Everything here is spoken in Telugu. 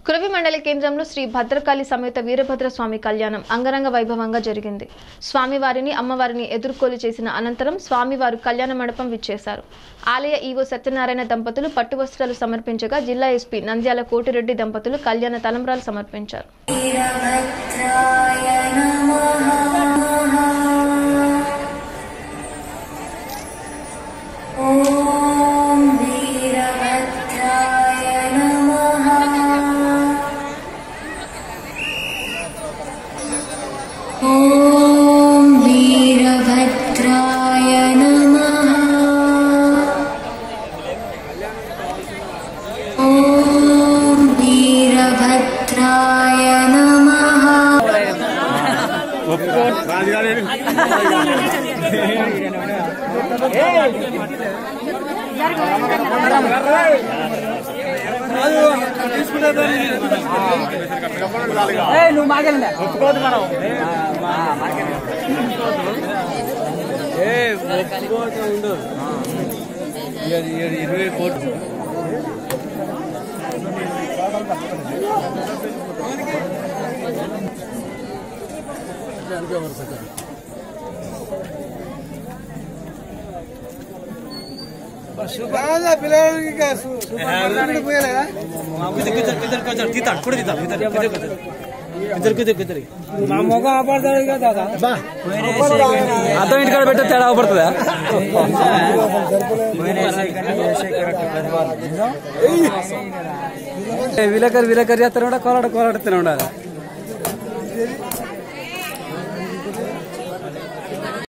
కురవి మండల కేంద్రంలో శ్రీ భద్రకాళి సమేత వీరభద్ర స్వామి కళ్యాణం అంగరంగ వైభవంగా జరిగింది స్వామివారిని అమ్మవారిని ఎదుర్కోలు చేసిన అనంతరం స్వామివారు కళ్యాణ మండపం విచ్చేశారు ఆలయ ఈవో సత్యనారాయణ దంపతులు పట్టు వస్త్రాలు సమర్పించగా జిల్లా ఎస్పీ నంద్యాల కోటిరెడ్డి దంపతులు కళ్యాణ తలంబ్రాలు సమర్పించారు वीरभद्राय नमः ॐ वीरभद्राय नमः ॐ वीरभद्राय नमः ॐ वीरभद्राय नमः ఇరవై కోట్లు మా ముఖం ఆపడతాడు కదా దాదా అర్థం ఇంటికాడ పెట్టే తేడా అవపడుతుందా విలేకరు విలేకరు చేస్తాను కూడా కోలాడ కోలాడుతూనే ఉండాలి